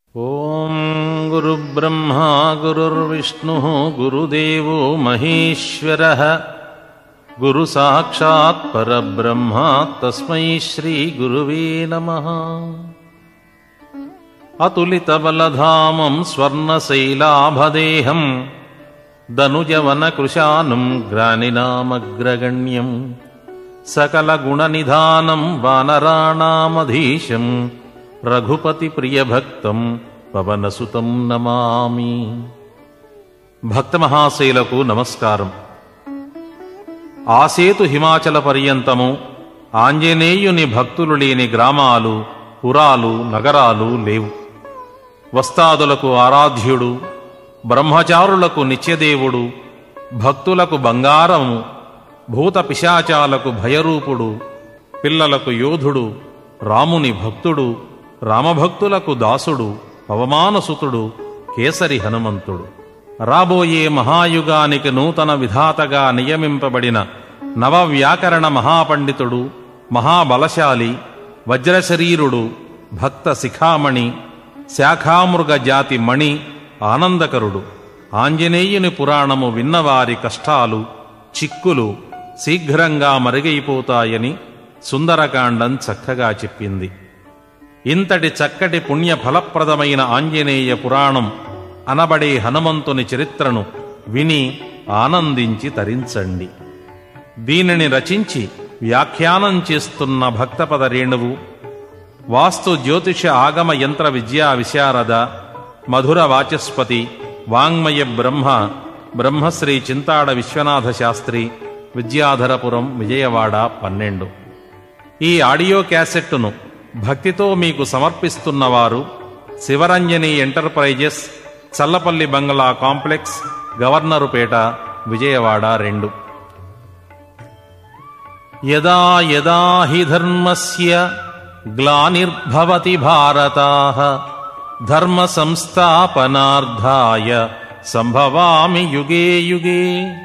ॐ गुरुब्रह्मा गुरुर्विष्णुः गुरुदेवो महेश्वरः गुरुसाक्षात् परब्रह्मा तस्मै श्रीगुरुवे नमः अतुलितबलधामं स्वर्णशैलाभदेहं दनुजवनकृशानं ग्रानिनामग्रगण्यम् सकलगुणनिधानं वानराणामधीशम् రఘుపతిప్రియభక్తం పవనసుతం నమామి భక్త మహాశైలకు నమస్కారం ఆసేతు హిమాచల పర్యంతము ఆంజనేయుని భక్తులు లేని గ్రామాలు పురాలు నగరాలు లేవు వస్తాదులకు ఆరాధ్యుడు బ్రహ్మచారులకు నిత్యదేవుడు భక్తులకు బంగారము భూత పిశాచాలకు భయరూపుడు పిల్లలకు యోధుడు రాముని భక్తుడు రామభక్తులకు దాసుడు పవమానసుతుడు కేసరి హనుమంతుడు రాబోయే మహాయుగానికి నూతన విధాతగా నియమింపబడిన నవవ్యాకరణ మహాపండితుడు మహాబలశాలి వజ్రశరీరుడు భక్త శిఖామణి శాఖామృగ జాతి మణి ఆనందకరుడు ఆంజనేయుని పురాణము విన్నవారి కష్టాలు చిక్కులు శీఘ్రంగా మరుగైపోతాయని సుందరకాండం చక్కగా చెప్పింది ఇంతటి చక్కటి పుణ్య ఫలప్రదమైన ఆంజనేయ పురాణం అనబడే హనుమంతుని చరిత్రను విని ఆనందించి తరించండి దీనిని రచించి వ్యాఖ్యానం చేస్తున్న భక్తపద రేణువు వాస్తు జ్యోతిష ఆగమ యంత్ర విద్యా విశారద మధుర వాచస్పతి వాంగ్మయ బ్రహ్మ బ్రహ్మశ్రీ చింతాడ విశ్వనాథ శాస్త్రి విద్యాధరపురం విజయవాడ పన్నెండు ఈ ఆడియో క్యాసెట్టును భక్తితో మీకు సమర్పిస్తున్నవారు శివరంజని ఎంటర్ప్రైజెస్ చల్లపల్లి బంగ్లా కాంప్లెక్స్ గవర్నరుపేట విజయవాడ రెండు యదా యదా హి ధర్మస్య గ్లానిర్భవతి భారతాః ధర్మ సంస్థాపనార్థాయ సంభవామి యుగే యుగే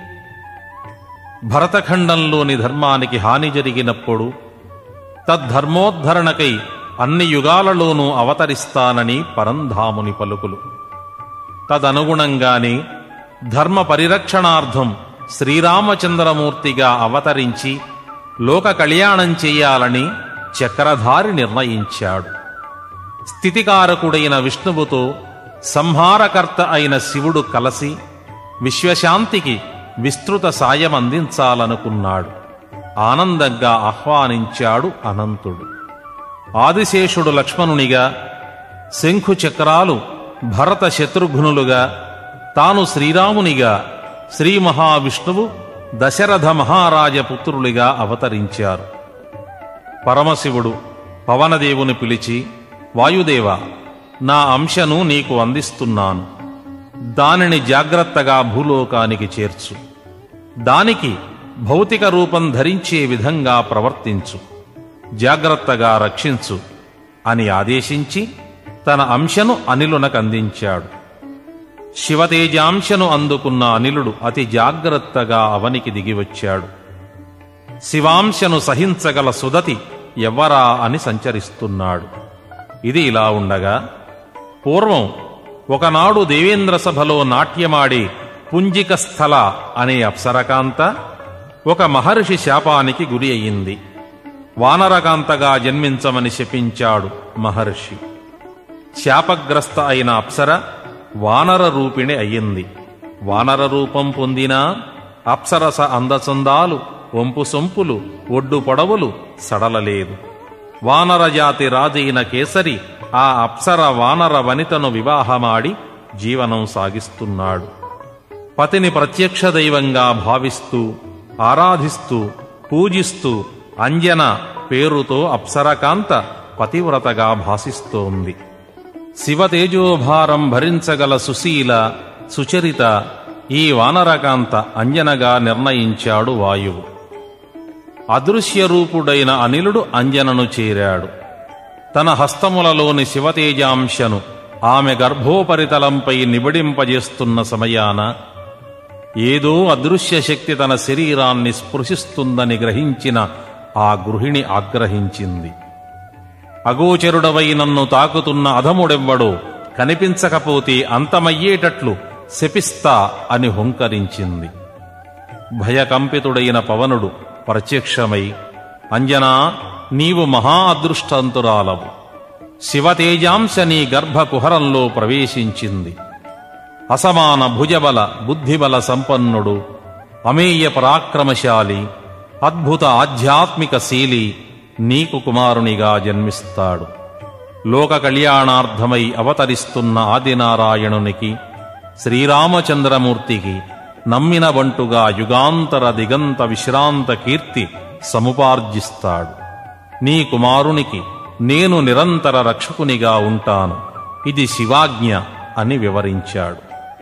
భరతఖండంలోని ధర్మానికి హాని జరిగినప్పుడు తద్ధర్మోద్ధరణకై అన్ని యుగాలలోనూ అవతరిస్తానని పరంధాముని పలుకులు తదనుగుణంగానే ధర్మ పరిరక్షణార్థం శ్రీరామచంద్రమూర్తిగా అవతరించి లోక కళ్యాణం చెయ్యాలని చక్రధారి నిర్ణయించాడు స్థితికారకుడైన విష్ణువుతో సంహారకర్త అయిన శివుడు కలసి విశ్వశాంతికి విస్తృత సాయం అందించాలనుకున్నాడు ఆనందంగా ఆహ్వానించాడు అనంతుడు ఆదిశేషుడు లక్ష్మణునిగా శంఖు చక్రాలు భరత శత్రుఘ్నులుగా తాను శ్రీరామునిగా శ్రీ మహావిష్ణువు దశరథ మహారాజ పుత్రులుగా అవతరించారు పరమశివుడు పవనదేవుని పిలిచి వాయుదేవ నా అంశను నీకు అందిస్తున్నాను దానిని జాగ్రత్తగా భూలోకానికి చేర్చు దానికి భౌతిక రూపం ధరించే విధంగా ప్రవర్తించు జాగ్రత్తగా రక్షించు అని ఆదేశించి తన అంశను అనిలునకందించాడు శివతేజాంశను అందుకున్న అనిలుడు అతి జాగ్రత్తగా అవనికి దిగివచ్చాడు శివాంశను సహించగల సుదతి ఎవ్వరా అని సంచరిస్తున్నాడు ఇది ఇలా ఉండగా పూర్వం ఒకనాడు దేవేంద్ర సభలో నాట్యమాడే పుంజిక స్థల అనే అప్సరకాంత ఒక మహర్షి శాపానికి గురి అయింది వానరకాంతగా జన్మించమని శపించాడు మహర్షి శాపగ్రస్త అయిన అప్సర వానర రూపిణి అయ్యింది వానర రూపం పొందినా అప్సరస అందచందాలు వంపు సొంపులు ఒడ్డు పొడవులు సడలలేదు వానరజాతి రాజైన కేసరి ఆ అప్సర వానర వనితను వివాహమాడి జీవనం సాగిస్తున్నాడు పతిని ప్రత్యక్ష దైవంగా భావిస్తూ ఆరాధిస్తూ పూజిస్తూ అంజన పేరుతో అప్సరకాంత పతివ్రతగా భాసిస్తోంది శివతేజోభారం భరించగల సుశీల సుచరిత ఈ వానరకాంత అంజనగా నిర్ణయించాడు వాయువు అదృశ్యరూపుడైన అనిలుడు అంజనను చేరాడు తన హస్తములలోని శివతేజాంశను ఆమె గర్భోపరితలంపై నిబిడింపజేస్తున్న సమయాన ఏదో అదృశ్య శక్తి తన శరీరాన్ని స్పృశిస్తుందని గ్రహించిన ఆ గృహిణి ఆగ్రహించింది అగోచరుడవై నన్ను తాకుతున్న అధముడెవ్వడో కనిపించకపోతే అంతమయ్యేటట్లు శపిస్తా అని హుంకరించింది భయకంపితుడైన పవనుడు ప్రత్యక్షమై అంజనా నీవు మహా అదృష్టంతురాలవు శివతేజాంశ నీ గర్భకుహరంలో ప్రవేశించింది అసమాన భుజబల బుద్ధిబల సంపన్నుడు అమేయ పరాక్రమశాలి అద్భుత ఆధ్యాత్మిక శీలి నీకు కుమారునిగా జన్మిస్తాడు లోక కళ్యాణార్థమై అవతరిస్తున్న ఆదినారాయణునికి శ్రీరామచంద్రమూర్తికి నమ్మిన బంటుగా యుగాంతర దిగంత విశ్రాంత కీర్తి సముపార్జిస్తాడు నీ కుమారునికి నేను నిరంతర రక్షకునిగా ఉంటాను ఇది శివాజ్ఞ అని వివరించాడు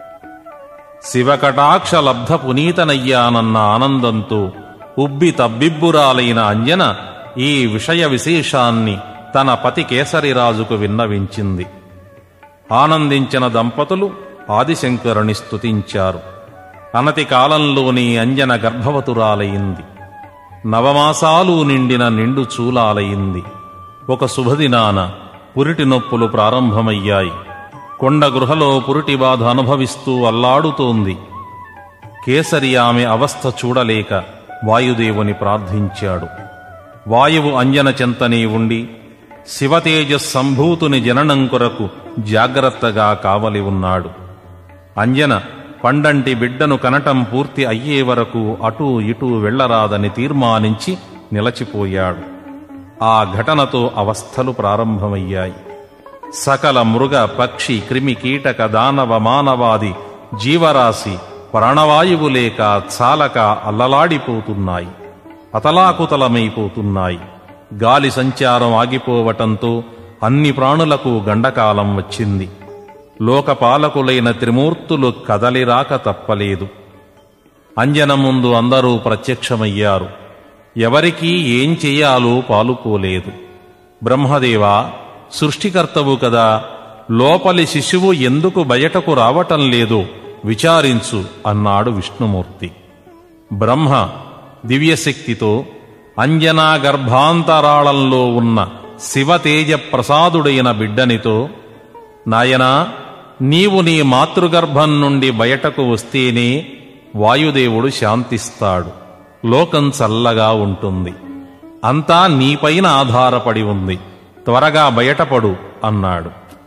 శివకటాక్ష లబ్ధ పునీతనయ్యానన్న ఆనందంతో ఉబ్బి తబ్బిబ్బురాలైన అంజన ఈ విషయ విశేషాన్ని తన పతి కేసరిరాజుకు విన్నవించింది ఆనందించిన దంపతులు ఆదిశంకరుని స్తుతించారు అనతి కాలంలోని అంజన గర్భవతురాలయింది నవమాసాలు నిండిన నిండు చూలాలయింది ఒక శుభదినాన పురిటి నొప్పులు ప్రారంభమయ్యాయి కొండ గృహలో పురిటి బాధ అనుభవిస్తూ అల్లాడుతోంది కేసరి ఆమె అవస్థ చూడలేక వాయుదేవుని ప్రార్థించాడు వాయువు అంజన చెంతనే ఉండి శివతేజ సంభూతుని జననం కొరకు జాగ్రత్తగా కావలి ఉన్నాడు అంజన పండంటి బిడ్డను కనటం పూర్తి అయ్యే వరకు అటూ ఇటూ వెళ్లరాదని తీర్మానించి నిలచిపోయాడు ఆ ఘటనతో అవస్థలు ప్రారంభమయ్యాయి సకల మృగ పక్షి క్రిమి కీటక దానవ మానవాది జీవరాశి ప్రాణవాయువు లేక చాలక అల్లలాడిపోతున్నాయి అతలాకుతలమైపోతున్నాయి గాలి సంచారం ఆగిపోవటంతో అన్ని ప్రాణులకు గండకాలం వచ్చింది లోకపాలకులైన త్రిమూర్తులు కదలిరాక తప్పలేదు అంజన ముందు అందరూ ప్రత్యక్షమయ్యారు ఎవరికీ ఏం చెయ్యాలో పాలుకోలేదు బ్రహ్మదేవా సృష్టికర్తవు కదా లోపలి శిశువు ఎందుకు బయటకు రావటం లేదో విచారించు అన్నాడు విష్ణుమూర్తి బ్రహ్మ దివ్యశక్తితో అంజనా గర్భాంతరాళంలో ఉన్న శివతేజ ప్రసాదుడైన బిడ్డనితో నాయనా నీవు నీ మాతృగర్భం నుండి బయటకు వస్తేనే వాయుదేవుడు శాంతిస్తాడు లోకం చల్లగా ఉంటుంది అంతా నీపైన ఆధారపడి ఉంది త్వరగా బయటపడు అన్నాడు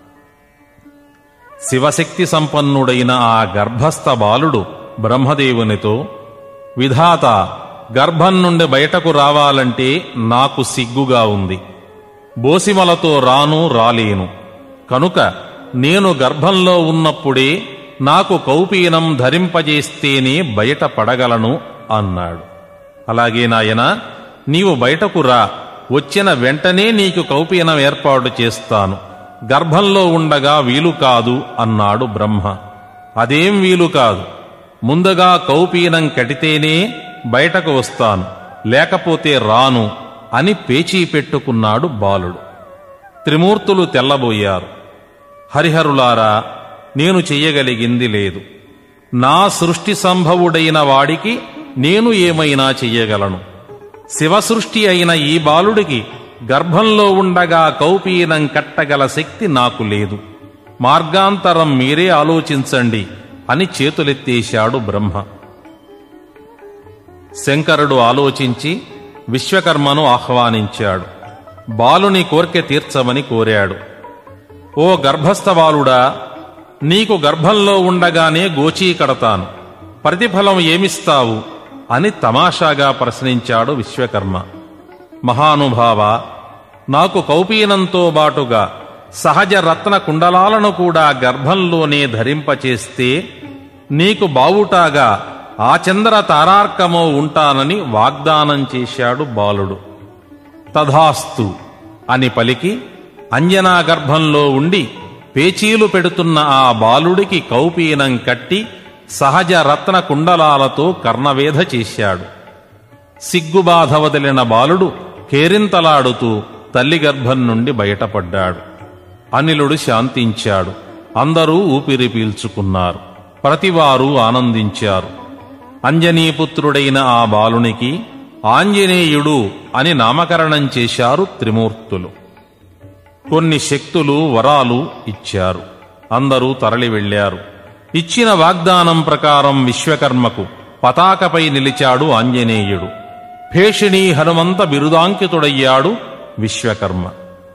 శివశక్తి సంపన్నుడైన ఆ గర్భస్థ బాలుడు బ్రహ్మదేవునితో విధాత గర్భం నుండి బయటకు రావాలంటే నాకు సిగ్గుగా ఉంది బోసిమలతో రాను రాలేను కనుక నేను గర్భంలో ఉన్నప్పుడే నాకు కౌపీనం ధరింపజేస్తేనే బయట పడగలను అన్నాడు అలాగే నాయన నీవు బయటకు రా వచ్చిన వెంటనే నీకు కౌపీనం ఏర్పాటు చేస్తాను గర్భంలో ఉండగా వీలు కాదు అన్నాడు బ్రహ్మ అదేం వీలు కాదు ముందుగా కౌపీనం కటితేనే బయటకు వస్తాను లేకపోతే రాను అని పేచీ పెట్టుకున్నాడు బాలుడు త్రిమూర్తులు తెల్లబోయారు హరిహరులారా నేను చెయ్యగలిగింది లేదు నా సృష్టి సంభవుడైన వాడికి నేను ఏమైనా చెయ్యగలను శివసృష్టి అయిన ఈ బాలుడికి గర్భంలో ఉండగా కౌపీనం కట్టగల శక్తి నాకు లేదు మార్గాంతరం మీరే ఆలోచించండి అని చేతులెత్తేశాడు బ్రహ్మ శంకరుడు ఆలోచించి విశ్వకర్మను ఆహ్వానించాడు బాలుని కోర్కె తీర్చమని కోరాడు ఓ గర్భస్థ బాలుడా నీకు గర్భంలో ఉండగానే గోచీ కడతాను ప్రతిఫలం ఏమిస్తావు అని తమాషాగా ప్రశ్నించాడు విశ్వకర్మ మహానుభావ నాకు కౌపీనంతో బాటుగా సహజ రత్న కుండలాలను కూడా గర్భంలోనే ధరింపచేస్తే నీకు బావుటాగా ఆ చంద్ర తారార్కమో ఉంటానని వాగ్దానం చేశాడు బాలుడు తథాస్తు అని పలికి అంజనా గర్భంలో ఉండి పేచీలు పెడుతున్న ఆ బాలుడికి కౌపీనం కట్టి సహజ రత్న కుండలాలతో కర్ణవేధ చేశాడు సిగ్గుబాధ వదిలిన బాలుడు కేరింతలాడుతూ తల్లి గర్భం నుండి బయటపడ్డాడు అనిలుడు శాంతించాడు అందరూ ఊపిరి పీల్చుకున్నారు ప్రతివారు ఆనందించారు అంజనీపుత్రుడైన ఆ బాలునికి ఆంజనేయుడు అని నామకరణం చేశారు త్రిమూర్తులు కొన్ని శక్తులు వరాలు ఇచ్చారు అందరూ తరలి వెళ్లారు ఇచ్చిన వాగ్దానం ప్రకారం విశ్వకర్మకు పతాకపై నిలిచాడు ఆంజనేయుడు భేషిణీ హనుమంత బిరుదాంకితుడయ్యాడు విశ్వకర్మ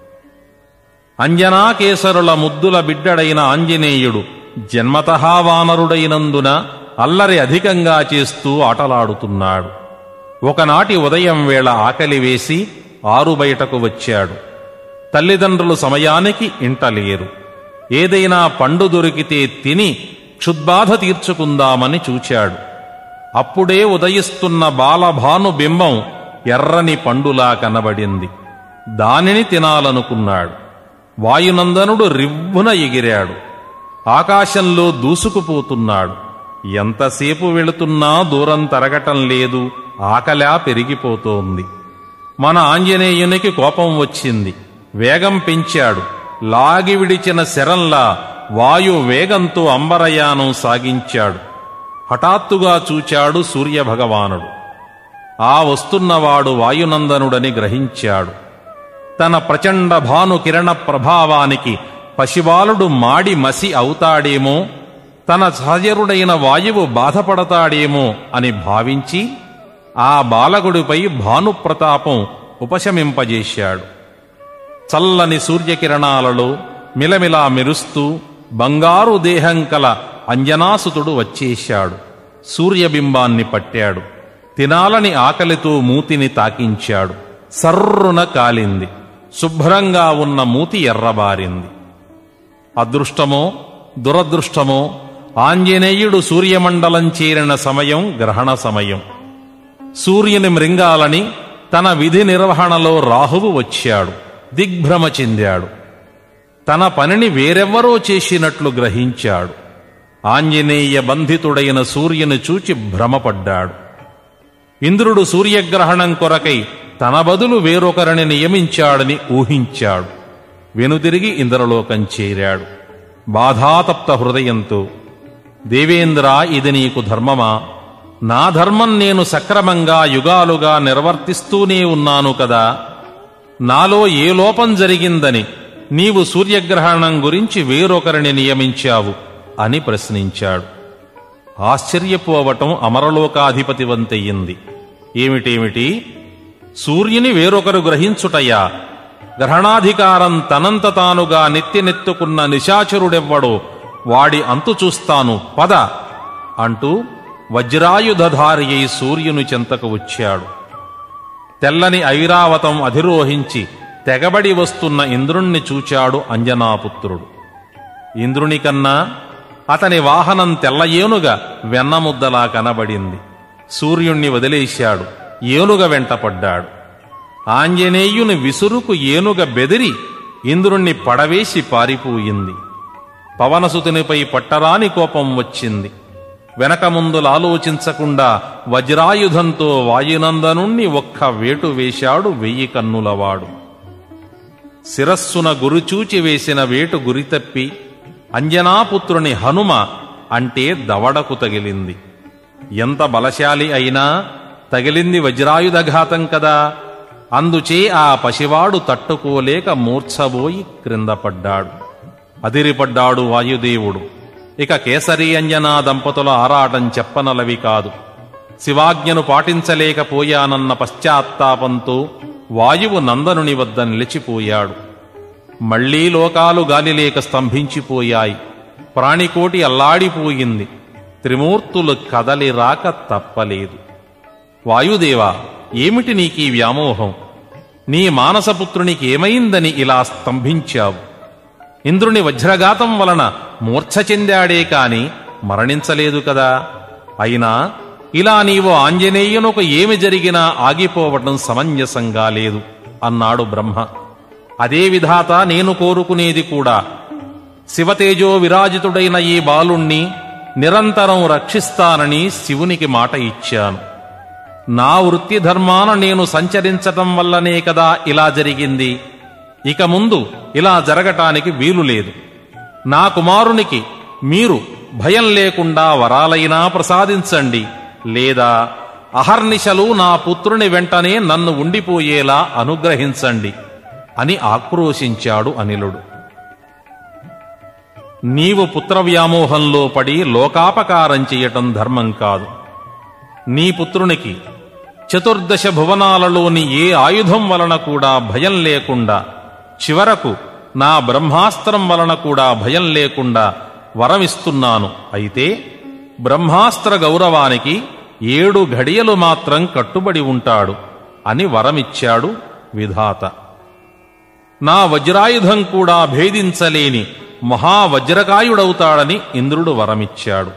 అంజనాకేసరుల ముద్దుల బిడ్డడైన ఆంజనేయుడు జన్మతహా వానరుడైనందున అల్లరి అధికంగా చేస్తూ ఆటలాడుతున్నాడు ఒకనాటి ఉదయం వేళ ఆకలి వేసి ఆరు బయటకు వచ్చాడు తల్లిదండ్రులు సమయానికి ఇంట లేరు ఏదైనా పండు దొరికితే తిని క్షుద్బాధ తీర్చుకుందామని చూచాడు అప్పుడే ఉదయిస్తున్న బాలభాను బింబం ఎర్రని పండులా కనబడింది దానిని తినాలనుకున్నాడు వాయునందనుడు రివ్వున ఎగిరాడు ఆకాశంలో దూసుకుపోతున్నాడు ఎంతసేపు వెళుతున్నా దూరం తరగటం లేదు ఆకలా పెరిగిపోతోంది మన ఆంజనేయునికి కోపం వచ్చింది వేగం పెంచాడు లాగి విడిచిన శరంలా వాయు వేగంతో అంబరయానం సాగించాడు హఠాత్తుగా చూచాడు సూర్యభగవానుడు ఆ వస్తున్నవాడు వాయునందనుడని గ్రహించాడు తన ప్రచండ భాను కిరణ ప్రభావానికి పశివాలుడు మాడి మసి అవుతాడేమో తన సహజరుడైన వాయువు బాధపడతాడేమో అని భావించి ఆ బాలకుడిపై భానుప్రతాపం ఉపశమింపజేశాడు చల్లని సూర్యకిరణాలలో మిలమిలా మెరుస్తూ బంగారు దేహం కల అంజనాసుతుడు వచ్చేశాడు సూర్యబింబాన్ని పట్టాడు తినాలని ఆకలితో మూతిని తాకించాడు సర్రున కాలింది శుభ్రంగా ఉన్న మూతి ఎర్రబారింది అదృష్టమో దురదృష్టమో ఆంజనేయుడు సూర్యమండలం చేరిన సమయం గ్రహణ సమయం సూర్యుని మృంగాలని తన విధి నిర్వహణలో రాహువు వచ్చాడు దిగ్భ్రమ చెందాడు తన పనిని వేరెవ్వరో చేసినట్లు గ్రహించాడు ఆంజనేయ బంధితుడైన సూర్యుని చూచి భ్రమపడ్డాడు ఇంద్రుడు సూర్యగ్రహణం కొరకై తన బదులు వేరొకరిని నియమించాడని ఊహించాడు వెనుదిరిగి ఇంద్రలోకం చేరాడు బాధాతప్త హృదయంతో దేవేంద్ర ఇది నీకు ధర్మమా నా ధర్మం నేను సక్రమంగా యుగాలుగా నిర్వర్తిస్తూనే ఉన్నాను కదా నాలో ఏ లోపం జరిగిందని నీవు సూర్యగ్రహణం గురించి వేరొకరిని నియమించావు అని ప్రశ్నించాడు ఆశ్చర్యపోవటం అమరలోకాధిపతి వంతయ్యింది ఏమిటేమిటి సూర్యుని వేరొకరు గ్రహించుటయ్యా గ్రహణాధికారం తనంత తానుగా నెత్తినెత్తుకున్న నిశాచరుడెవ్వడో వాడి అంతు చూస్తాను పద అంటూ వజ్రాయుధధారి అయి సూర్యుని చెంతకు వచ్చాడు తెల్లని ఐరావతం అధిరోహించి తెగబడి వస్తున్న ఇంద్రుణ్ణి చూచాడు అంజనాపుత్రుడు ఇంద్రుని కన్నా అతని వాహనం తెల్ల ఏనుగ వెన్నముద్దలా కనబడింది సూర్యుణ్ణి వదిలేశాడు ఏనుగ వెంటపడ్డాడు ఆంజనేయుని విసురుకు ఏనుగ బెదిరి ఇంద్రుణ్ణి పడవేసి పారిపోయింది పవనసుతునిపై పట్టరాని కోపం వచ్చింది వెనక ముందులాలోచించకుండా వజ్రాయుధంతో వాయునందనుణ్ణి ఒక్క వేటు వేశాడు వెయ్యి కన్నులవాడు శిరస్సున గురుచూచి వేసిన వేటు గురితప్పి అంజనాపుత్రుని హనుమ అంటే దవడకు తగిలింది ఎంత బలశాలి అయినా తగిలింది వజ్రాయుధఘాతం కదా అందుచే ఆ పసివాడు తట్టుకోలేక మూర్ఛబోయి క్రింద పడ్డాడు అదిరిపడ్డాడు వాయుదేవుడు ఇక కేసరి అంజనా దంపతుల ఆరాటం చెప్పనలవి కాదు శివాజ్ఞను పాటించలేకపోయానన్న పశ్చాత్తాపంతో వాయువు నందనుని వద్ద నిలిచిపోయాడు మళ్లీ లోకాలు గాలిలేక స్తంభించిపోయాయి ప్రాణికోటి అల్లాడిపోయింది త్రిమూర్తులు కదలి రాక తప్పలేదు వాయుదేవా ఏమిటి నీకీ వ్యామోహం నీ మానసపుత్రునికి ఏమైందని ఇలా స్తంభించావు ఇంద్రుని వజ్రఘాతం వలన మూర్ఛ చెందాడే కాని మరణించలేదు కదా అయినా ఇలా నీవు ఆంజనేయునకు ఏమి జరిగినా ఆగిపోవటం సమంజసంగా లేదు అన్నాడు బ్రహ్మ అదే విధాత నేను కోరుకునేది కూడా శివతేజో విరాజితుడైన ఈ బాలుణ్ణి నిరంతరం రక్షిస్తానని శివునికి మాట ఇచ్చాను నా వృత్తి ధర్మాన నేను సంచరించటం వల్లనే కదా ఇలా జరిగింది ఇక ముందు ఇలా జరగటానికి వీలు లేదు నా కుమారునికి మీరు భయం లేకుండా వరాలైనా ప్రసాదించండి లేదా అహర్నిశలు నా పుత్రుని వెంటనే నన్ను ఉండిపోయేలా అనుగ్రహించండి అని ఆక్రోశించాడు అనిలుడు నీవు పుత్ర వ్యామోహంలో పడి లోకాపకారం చెయ్యటం ధర్మం కాదు నీ పుత్రునికి చతుర్దశ భువనాలలోని ఏ ఆయుధం వలన కూడా భయం లేకుండా చివరకు నా బ్రహ్మాస్త్రం వలన కూడా భయం లేకుండా వరమిస్తున్నాను అయితే బ్రహ్మాస్త్ర గౌరవానికి ఏడు ఘడియలు మాత్రం కట్టుబడి ఉంటాడు అని వరమిచ్చాడు విధాత నా వజ్రాయుధం కూడా భేదించలేని మహావజ్రకాయుడవుతాడని ఇంద్రుడు వరమిచ్చాడు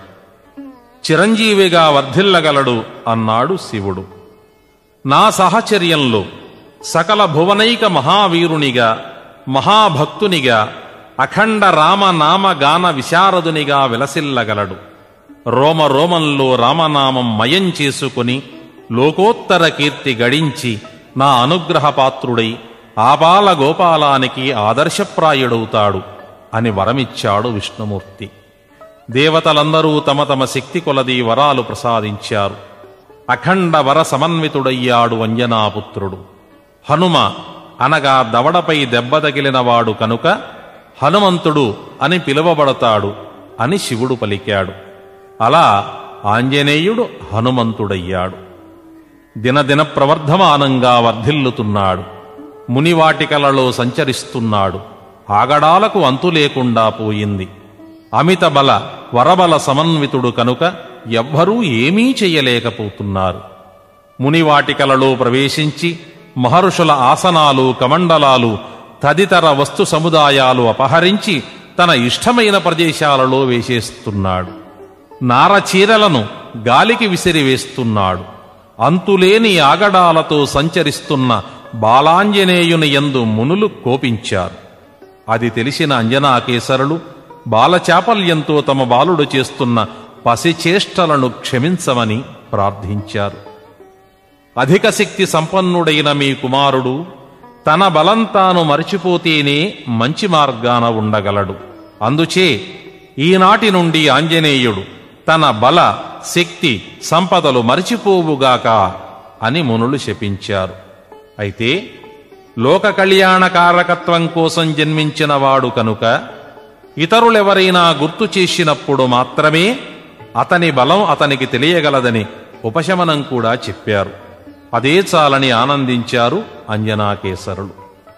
చిరంజీవిగా వర్ధిల్లగలడు అన్నాడు శివుడు నా సహచర్యంలో సకల భువనైక మహావీరునిగా మహాభక్తునిగా అఖండ రామనామ గాన విశారదునిగా విలసిల్లగలడు రోమ రోమంలో రామనామం మయం చేసుకుని లోకోత్తర కీర్తి గడించి నా అనుగ్రహపాత్రుడై ఆపాల గోపాలానికి ఆదర్శప్రాయుడవుతాడు అని వరమిచ్చాడు విష్ణుమూర్తి దేవతలందరూ తమ తమ శక్తి కొలది వరాలు ప్రసాదించారు అఖండ వర సమన్వితుడయ్యాడు అంజనాపుత్రుడు హనుమ అనగా దవడపై దెబ్బ తగిలినవాడు కనుక హనుమంతుడు అని పిలువబడతాడు అని శివుడు పలికాడు అలా ఆంజనేయుడు హనుమంతుడయ్యాడు దినదిన ప్రవర్ధమానంగా వర్ధిల్లుతున్నాడు మునివాటికలలో సంచరిస్తున్నాడు ఆగడాలకు అంతు లేకుండా పోయింది అమిత బల వరబల సమన్వితుడు కనుక ఎవ్వరూ ఏమీ చెయ్యలేకపోతున్నారు మునివాటికలలో ప్రవేశించి మహర్షుల ఆసనాలు కమండలాలు తదితర వస్తు సముదాయాలు అపహరించి తన ఇష్టమైన ప్రదేశాలలో వేసేస్తున్నాడు నారచీరలను గాలికి విసిరివేస్తున్నాడు అంతులేని ఆగడాలతో సంచరిస్తున్న బాలాంజనేయుని యందు మునులు కోపించారు అది తెలిసిన అంజనాకేసరులు బాలచాపల్యంతో తమ బాలుడు చేస్తున్న పసిచేష్టలను క్షమించమని ప్రార్థించారు అధిక శక్తి సంపన్నుడైన మీ కుమారుడు తన బలం తాను మరిచిపోతేనే మంచి మార్గాన ఉండగలడు అందుచే ఈనాటి నుండి ఆంజనేయుడు తన బల శక్తి సంపదలు మరిచిపోవుగాక అని మునులు శపించారు అయితే లోక కళ్యాణకారకత్వం కోసం జన్మించిన వాడు కనుక ఇతరులెవరైనా గుర్తు చేసినప్పుడు మాత్రమే అతని బలం అతనికి తెలియగలదని ఉపశమనం కూడా చెప్పారు అదే చాలని ఆనందించారు అంజనాకేసరులు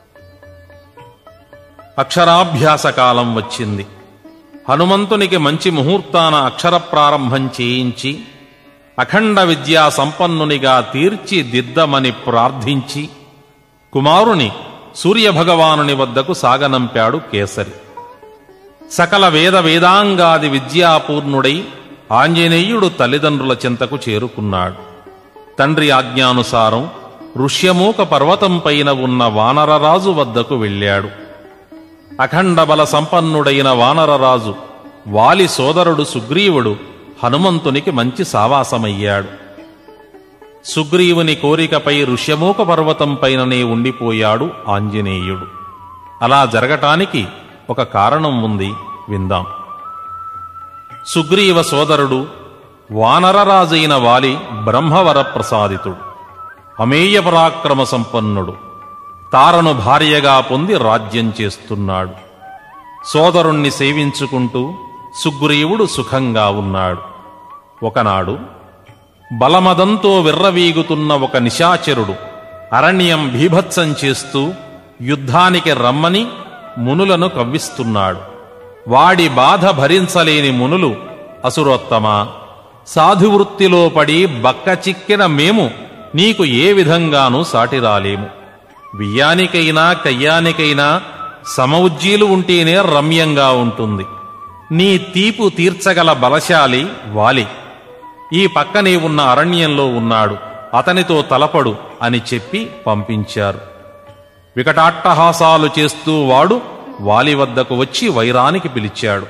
అక్షరాభ్యాస కాలం వచ్చింది హనుమంతునికి మంచి ముహూర్తాన అక్షర ప్రారంభం చేయించి అఖండ విద్యా సంపన్నునిగా తీర్చిదిద్దమని ప్రార్థించి కుమారుని సూర్యభగవానుని వద్దకు సాగనంపాడు కేసరి సకల వేద వేదాంగాది విద్యాపూర్ణుడై ఆంజనేయుడు తల్లిదండ్రుల చింతకు చేరుకున్నాడు తండ్రి ఆజ్ఞానుసారం ఋష్యమూక పర్వతం పైన ఉన్న వానరరాజు వద్దకు వెళ్ళాడు అఖండ బల సంపన్నుడైన వానరరాజు వాలి సోదరుడు సుగ్రీవుడు హనుమంతునికి మంచి సావాసమయ్యాడు సుగ్రీవుని కోరికపై ఋష్యమూక పర్వతం పైననే ఉండిపోయాడు ఆంజనేయుడు అలా జరగటానికి ఒక కారణం ఉంది విందాం సుగ్రీవ సోదరుడు వానరరాజైన వాలి బ్రహ్మవర ప్రసాదితుడు అమేయ పరాక్రమ సంపన్నుడు తారను భార్యగా పొంది రాజ్యం చేస్తున్నాడు సోదరుణ్ణి సేవించుకుంటూ సుగ్రీవుడు సుఖంగా ఉన్నాడు ఒకనాడు బలమదంతో విర్రవీగుతున్న ఒక నిశాచరుడు అరణ్యం భీభత్సం చేస్తూ యుద్ధానికి రమ్మని మునులను కవ్విస్తున్నాడు వాడి బాధ భరించలేని మునులు అసురోత్తమ సాధువృత్తిలో పడి బక్క చిక్కిన మేము నీకు ఏ విధంగానూ సాటిరాలేము బియ్యానికైనా కయ్యానికైనా సమవుజ్జీలు ఉంటేనే రమ్యంగా ఉంటుంది నీ తీపు తీర్చగల బలశాలి వాలి ఈ పక్కనే ఉన్న అరణ్యంలో ఉన్నాడు అతనితో తలపడు అని చెప్పి పంపించారు వికటాట్టహాసాలు చేస్తూ వాడు వాలి వద్దకు వచ్చి వైరానికి పిలిచాడు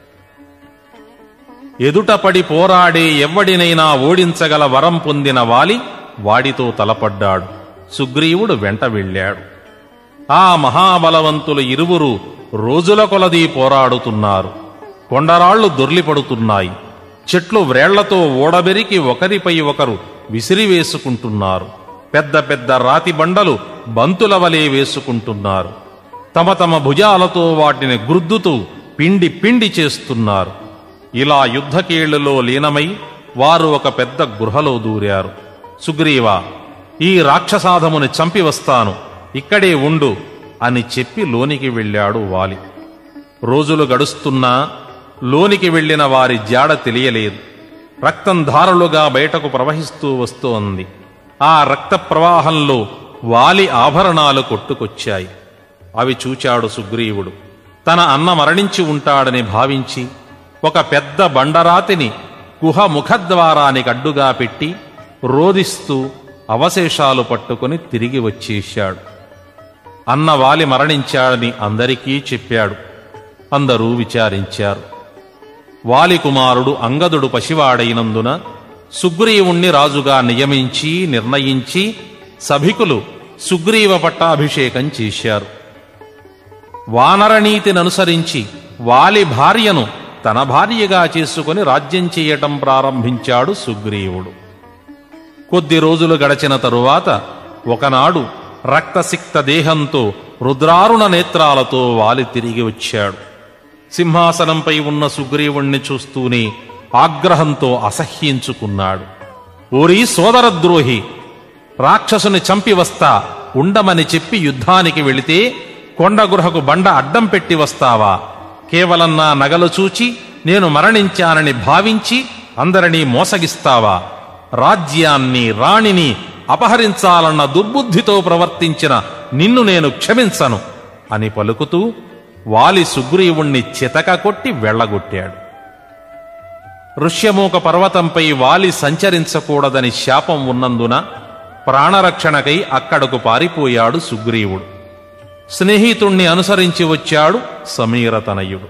ఎదుటపడి పోరాడే ఎవ్వడినైనా ఓడించగల వరం పొందిన వాలి వాడితో తలపడ్డాడు సుగ్రీవుడు వెంట వెళ్ళాడు ఆ మహాబలవంతులు ఇరువురు రోజుల కొలదీ పోరాడుతున్నారు కొండరాళ్లు దొర్లిపడుతున్నాయి చెట్లు వ్రేళ్లతో ఓడబెరికి ఒకరిపై ఒకరు విసిరివేసుకుంటున్నారు పెద్ద పెద్ద రాతి బండలు బంతుల వలె వేసుకుంటున్నారు తమ తమ భుజాలతో వాటిని గుర్దుతూ పిండి పిండి చేస్తున్నారు ఇలా యుద్ధకేళ్లలో లీనమై వారు ఒక పెద్ద గృహలో దూరారు సుగ్రీవా ఈ రాక్షసాధముని చంపి వస్తాను ఇక్కడే ఉండు అని చెప్పి లోనికి వెళ్ళాడు వాలి రోజులు గడుస్తున్నా లోనికి వెళ్ళిన వారి జాడ తెలియలేదు రక్తం ధారలుగా బయటకు ప్రవహిస్తూ వస్తోంది ఆ రక్త ప్రవాహంలో వాలి ఆభరణాలు కొట్టుకొచ్చాయి అవి చూచాడు సుగ్రీవుడు తన అన్న మరణించి ఉంటాడని భావించి ఒక పెద్ద బండరాతిని గుహ ముఖద్వారానికి అడ్డుగా పెట్టి రోదిస్తూ అవశేషాలు పట్టుకుని తిరిగి వచ్చేశాడు అన్న వాలి మరణించాడని అందరికీ చెప్పాడు అందరూ విచారించారు వాలి కుమారుడు అంగదుడు పసివాడైనందున సుగ్రీవుణ్ణి రాజుగా నియమించి నిర్ణయించి సభికులు సుగ్రీవ పట్టాభిషేకం చేశారు వానరనీతిననుసరించి వాలి భార్యను తన భార్యగా చేసుకుని రాజ్యం చేయటం ప్రారంభించాడు సుగ్రీవుడు కొద్ది రోజులు గడచిన తరువాత ఒకనాడు రక్తసిక్త దేహంతో రుద్రారుణ నేత్రాలతో వాలి తిరిగి వచ్చాడు సింహాసనంపై ఉన్న సుగ్రీవుణ్ణి చూస్తూనే ఆగ్రహంతో అసహ్యించుకున్నాడు ఓరీ సోదరద్రోహి రాక్షసుని చంపి వస్తా ఉండమని చెప్పి యుద్ధానికి వెళితే కొండగుహకు బండ అడ్డం పెట్టి వస్తావా కేవలం నా నగలు చూచి నేను మరణించానని భావించి అందరినీ మోసగిస్తావా రాజ్యాన్ని రాణిని అపహరించాలన్న దుర్బుద్ధితో ప్రవర్తించిన నిన్ను నేను క్షమించను అని పలుకుతూ వాలి సుగ్రీవుణ్ణి చితక కొట్టి వెళ్ళగొట్టాడు ఋష్యమూక పర్వతంపై వాలి సంచరించకూడదని శాపం ఉన్నందున ప్రాణరక్షణకై అక్కడకు పారిపోయాడు సుగ్రీవుడు స్నేహితుణ్ణి అనుసరించి వచ్చాడు సమీరతనయుడు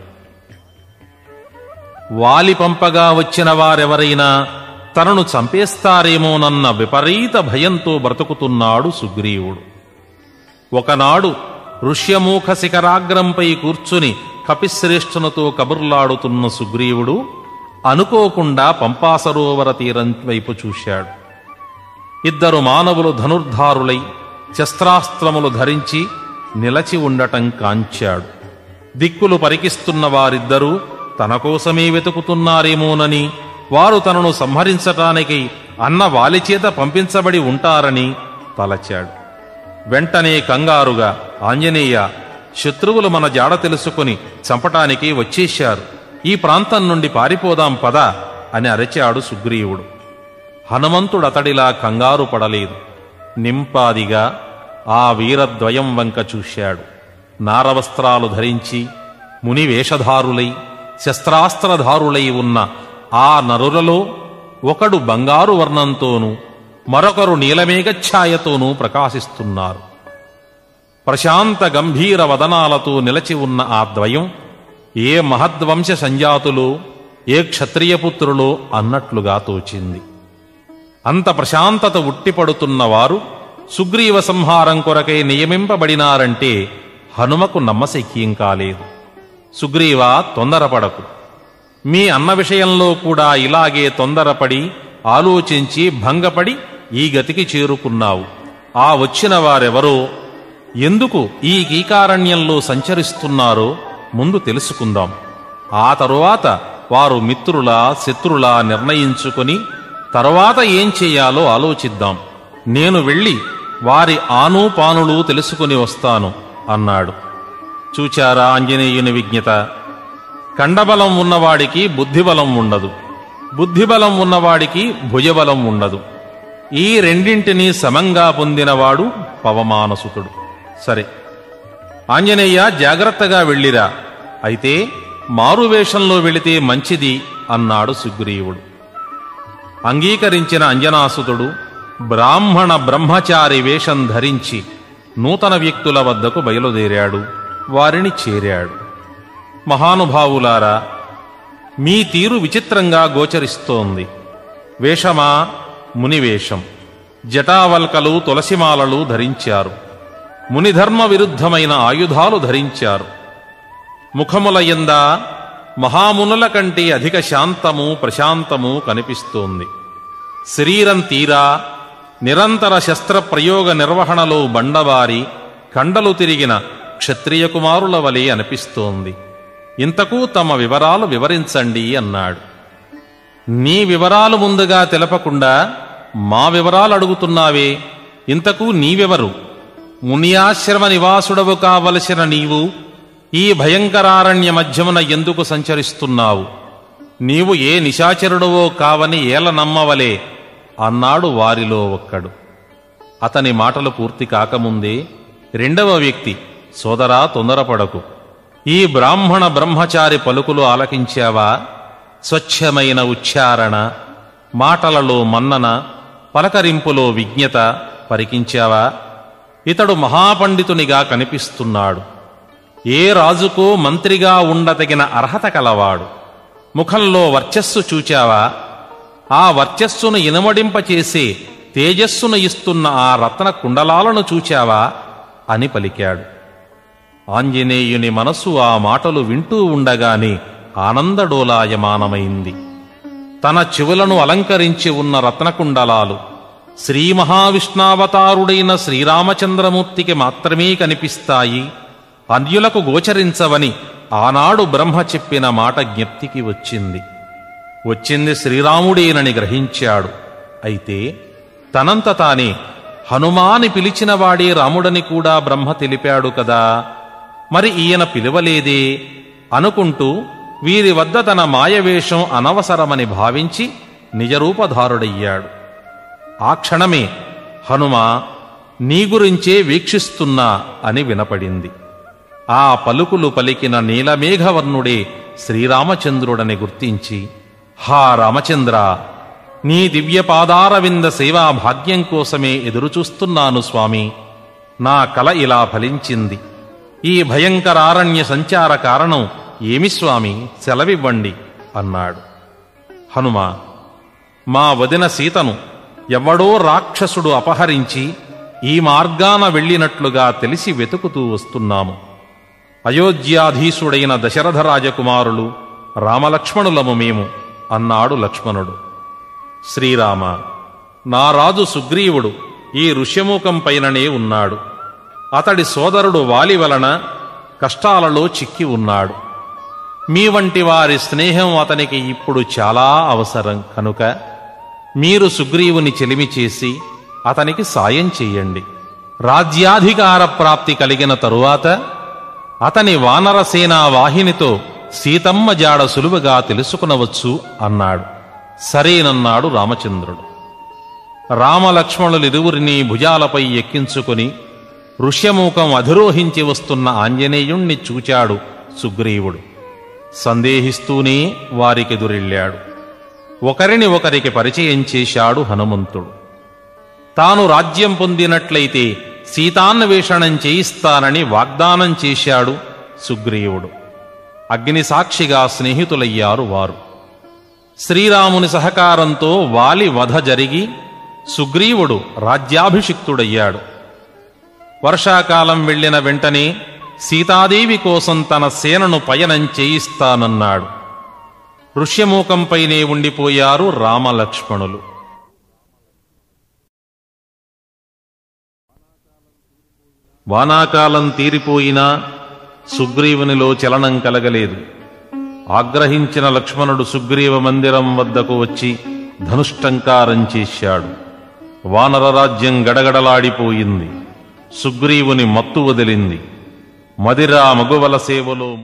వాలి పంపగా వచ్చిన వారెవరైనా తనను చంపేస్తారేమోనన్న విపరీత భయంతో బ్రతుకుతున్నాడు సుగ్రీవుడు ఒకనాడు ఋష్యమూఖ శిఖరాగ్రంపై కూర్చుని కపిశ్రేష్ఠునితో కబుర్లాడుతున్న సుగ్రీవుడు అనుకోకుండా పంపాసరోవర తీరం వైపు చూశాడు ఇద్దరు మానవులు ధనుర్ధారులై శస్త్రాస్త్రములు ధరించి నిలచి ఉండటం కాంచాడు దిక్కులు పరికిస్తున్న వారిద్దరూ తన కోసమే వెతుకుతున్నారేమోనని వారు తనను సంహరించటానికి అన్న వాలిచేత పంపించబడి ఉంటారని తలచాడు వెంటనే కంగారుగా ఆంజనేయ శత్రువులు మన జాడ తెలుసుకుని చంపటానికి వచ్చేశారు ఈ ప్రాంతం నుండి పారిపోదాం పద అని అరచాడు సుగ్రీవుడు హనుమంతుడు అతడిలా కంగారు పడలేదు నింపాదిగా ఆ వీరద్వయం వంక చూశాడు నారవస్త్రాలు ధరించి ముని వేషధారులై శస్త్రాస్త్రధారులై ఉన్న ఆ నరులలో ఒకడు బంగారు వర్ణంతోనూ మరొకరు నీలమేఘఛాయతోనూ ప్రకాశిస్తున్నారు ప్రశాంత గంభీర వదనాలతో నిలచి ఉన్న ఆ ద్వయం ఏ మహద్వంశ సంజాతులో ఏ క్షత్రియపుత్రులో అన్నట్లుగా తోచింది అంత ప్రశాంతత ఉట్టిపడుతున్న వారు సుగ్రీవ సంహారం కొరకై నియమింపబడినారంటే హనుమకు నమ్మశక్యం కాలేదు సుగ్రీవ తొందరపడకు మీ అన్న విషయంలో కూడా ఇలాగే తొందరపడి ఆలోచించి భంగపడి ఈ గతికి చేరుకున్నావు ఆ వచ్చిన వారెవరో ఎందుకు ఈ కీకారణ్యంలో సంచరిస్తున్నారో ముందు తెలుసుకుందాం ఆ తరువాత వారు మిత్రులా శత్రులా నిర్ణయించుకొని తరువాత ఏం చెయ్యాలో ఆలోచిద్దాం నేను వెళ్ళి వారి ఆనూపానులు తెలుసుకుని వస్తాను అన్నాడు చూచారా ఆంజనేయుని విజ్ఞత కండబలం ఉన్నవాడికి బుద్ధిబలం ఉండదు బుద్ధిబలం ఉన్నవాడికి భుజబలం ఉండదు ఈ రెండింటినీ సమంగా పొందినవాడు పవమానసుతుడు సరే ఆంజనేయ జాగ్రత్తగా వెళ్ళిరా అయితే మారువేషంలో వెళితే మంచిది అన్నాడు సుగ్రీవుడు అంగీకరించిన అంజనాసుతుడు బ్రాహ్మణ బ్రహ్మచారి వేషం ధరించి నూతన వ్యక్తుల వద్దకు బయలుదేరాడు వారిని చేరాడు మహానుభావులారా మీ తీరు విచిత్రంగా గోచరిస్తోంది వేషమా మునివేషం జటావల్కలు తులసిమాలలు ధరించారు మునిధర్మ విరుద్ధమైన ఆయుధాలు ధరించారు ముఖముల యంద మహామునుల కంటే అధిక శాంతము ప్రశాంతము కనిపిస్తోంది శరీరం తీరా నిరంతర శస్త్రప్రయోగ నిర్వహణలో బండవారి కండలు తిరిగిన క్షత్రియ కుమారుల వలె అనిపిస్తోంది ఇంతకు తమ వివరాలు వివరించండి అన్నాడు నీ వివరాలు ముందుగా తెలపకుండా మా వివరాలు అడుగుతున్నావే ఇంతకు నీవెవరు మునియాశ్రమ నివాసుడవు కావలసిన నీవు ఈ భయంకరారణ్య మధ్యమున ఎందుకు సంచరిస్తున్నావు నీవు ఏ నిశాచరుడవో కావని ఏల నమ్మవలే అన్నాడు వారిలో ఒక్కడు అతని మాటలు పూర్తి కాకముందే రెండవ వ్యక్తి సోదరా తొందరపడకు ఈ బ్రాహ్మణ బ్రహ్మచారి పలుకులు ఆలకించావా స్వచ్ఛమైన ఉచ్చారణ మాటలలో మన్నన పలకరింపులో విజ్ఞత పరికించావా ఇతడు మహాపండితునిగా కనిపిస్తున్నాడు ఏ రాజుకో మంత్రిగా ఉండదగిన అర్హత కలవాడు ముఖంలో వర్చస్సు చూచావా ఆ వర్చస్సును ఇనుమడింపచేసే తేజస్సును ఇస్తున్న ఆ రత్న కుండలాలను చూచావా అని పలికాడు ఆంజనేయుని మనస్సు ఆ మాటలు వింటూ ఉండగానే ఆనందడోలాయమానమైంది తన చెవులను అలంకరించి ఉన్న రత్నకుండలాలు శ్రీ మహావిష్ణావతారుడైన శ్రీరామచంద్రమూర్తికి మాత్రమే కనిపిస్తాయి అన్యులకు గోచరించవని ఆనాడు బ్రహ్మ చెప్పిన మాట జ్ఞప్తికి వచ్చింది వచ్చింది శ్రీరాముడేనని గ్రహించాడు అయితే తనంత తానే హనుమాని పిలిచినవాడే రాముడని కూడా బ్రహ్మ తెలిపాడు కదా మరి ఈయన పిలువలేదే అనుకుంటూ వీరి వద్ద తన మాయవేషం అనవసరమని భావించి నిజరూపధారుడయ్యాడు ఆ క్షణమే హనుమ నీ గురించే వీక్షిస్తున్నా అని వినపడింది ఆ పలుకులు పలికిన నీలమేఘవర్ణుడే శ్రీరామచంద్రుడని గుర్తించి హా రామచంద్ర నీ దివ్య పాదారవింద సేవా భాగ్యం కోసమే ఎదురుచూస్తున్నాను స్వామి నా కల ఇలా ఫలించింది ఈ భయంకరారణ్య సంచార కారణం ఏమి స్వామి సెలవివ్వండి అన్నాడు హనుమ మా వదిన సీతను ఎవడో రాక్షసుడు అపహరించి ఈ మార్గాన వెళ్ళినట్లుగా తెలిసి వెతుకుతూ వస్తున్నాము అయోధ్యాధీశుడైన దశరథ రాజకుమారులు రామలక్ష్మణులము మేము అన్నాడు లక్ష్మణుడు శ్రీరామ నా రాజు సుగ్రీవుడు ఈ ఋష్యమూకం పైననే ఉన్నాడు అతడి సోదరుడు వాలి వలన కష్టాలలో చిక్కి ఉన్నాడు మీ వంటి వారి స్నేహం అతనికి ఇప్పుడు చాలా అవసరం కనుక మీరు సుగ్రీవుని చెలిమి చేసి అతనికి సాయం చెయ్యండి రాజ్యాధికార ప్రాప్తి కలిగిన తరువాత అతని వానరసేనా వాహినితో సీతమ్మ జాడ సులువుగా తెలుసుకునవచ్చు అన్నాడు సరేనన్నాడు రామచంద్రుడు రామలక్ష్మణులిరువురిని భుజాలపై ఎక్కించుకుని ఋష్యమూకం అధిరోహించి వస్తున్న ఆంజనేయుణ్ణి చూచాడు సుగ్రీవుడు సందేహిస్తూనే వారికెదురెళ్ళాడు ఒకరిని ఒకరికి పరిచయం చేశాడు హనుమంతుడు తాను రాజ్యం పొందినట్లయితే సీతాన్వేషణం చేయిస్తానని వాగ్దానం చేశాడు సుగ్రీవుడు అగ్ని సాక్షిగా స్నేహితులయ్యారు వారు శ్రీరాముని సహకారంతో వాలి వధ జరిగి సుగ్రీవుడు రాజ్యాభిషిక్తుడయ్యాడు వర్షాకాలం వెళ్ళిన వెంటనే సీతాదేవి కోసం తన సేనను పయనం చేయిస్తానన్నాడు ఋష్యమూకంపైనే ఉండిపోయారు రామలక్ష్మణులు వానాకాలం తీరిపోయినా సుగ్రీవునిలో చలనం కలగలేదు ఆగ్రహించిన లక్ష్మణుడు సుగ్రీవ మందిరం వద్దకు వచ్చి ధనుష్టంకారం చేశాడు వానర రాజ్యం గడగడలాడిపోయింది సుగ్రీవుని మత్తు వదిలింది మదిరా మగువల సేవలో